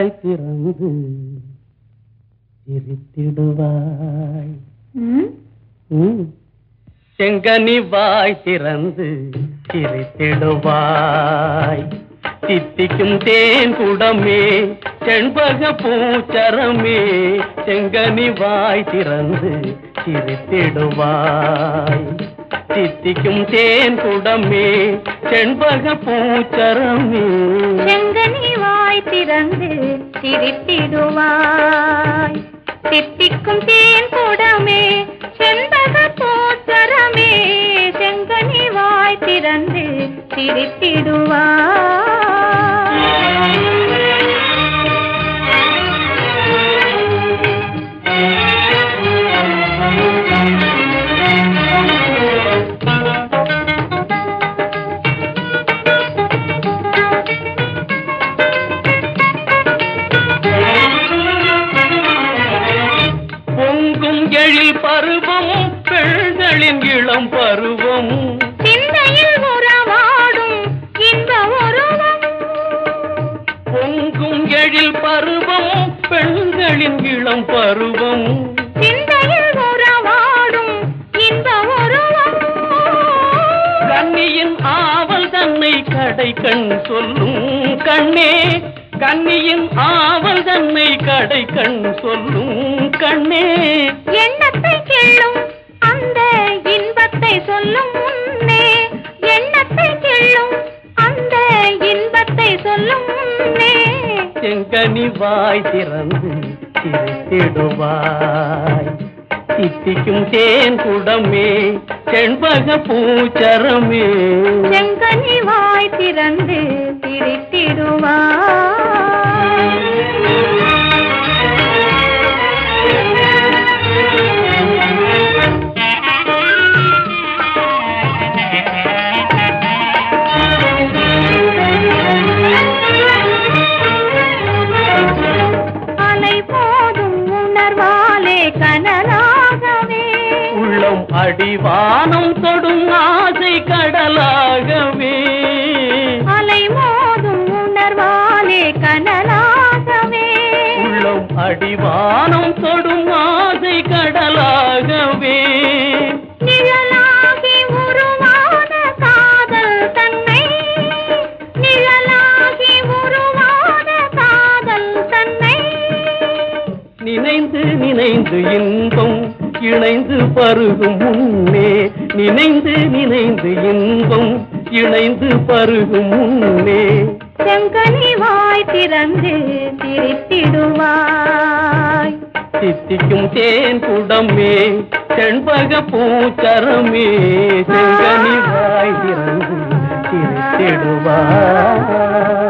வாய் திறந்து சிரித்திடுவாய் ம்? ம். செங்கனி வாய் திறந்து சிரித்திடுவாய் தித்திக்கும் தேன் குடமே செண்பக பூச்சரமே செங்கனி வாய் திறந்து சிரித்திடுவாய் தித்திக்கும் தேன் குடமே செண்பக பூச்சரமே செங்கனி வாய் திறந்து சிரித்திடுவாய் தித்திக்கும் தேன் கூடமே செண்பக பூச்சரமே செங்கனி வாய் திறந்து சிரித்திடுவாய் பொங்கும் எழில் பருவம் பெண்களின் இளம் பருவம் சிந்தையில் உறவாடும் இன்ப உருவம் பொங்கும் எழில் பருவம் பெண்களின் இளம் பருவம் சிந்தையில் உறவாடும் இன்ப உருவம் கன்னியின் ஆவல் தன்னை கடை கண் சொல்லும் கண்ணே கன்னியின் ஆவல் தன்னை கடை கண் சொல்லும் கண்ணே எண்ணத்தை கிள்ளும் அந்த இன்பத்தை சொல்லும் முன்னே எண்ணத்தை கிள்ளும் அந்த இன்பத்தை சொல்லும் முன்னே செங்கனி வாய் திறந்து சிரித்திடுவாய் தித்திக்கும் தேன் குடமே செண்பக பூச்சரமே செங்கனி வாய் திறந்து சிரித்திடுவாய் அலை போதும் உணர்வாலே கனலாகவே உள்ளம் அடிவானம் தொடும் ஆசை கடலாகவே அலை மோதும் உணர்வாலே கனலாகவே உள்ளம் அடிவானம் தொடும் ஆசை கடலாகவே நிழலாகி உருவான காதல் தன்னை நிழலாகி உருவான காதல் தன்னை நினைந்து நினைந்து இன்பம் இணைந்து பருகும் முன்னே நினைந்து நினைந்து இன்பம் இணைந்து பருகும் முன்னே செங்கனி வாய் திறந்து சிரித்திடுவாய் தித்திக்கும் தேன் குடமே செண்பக பூச்சரமே செங்கனி வாய் திறந்து சிரித்திடுவாய்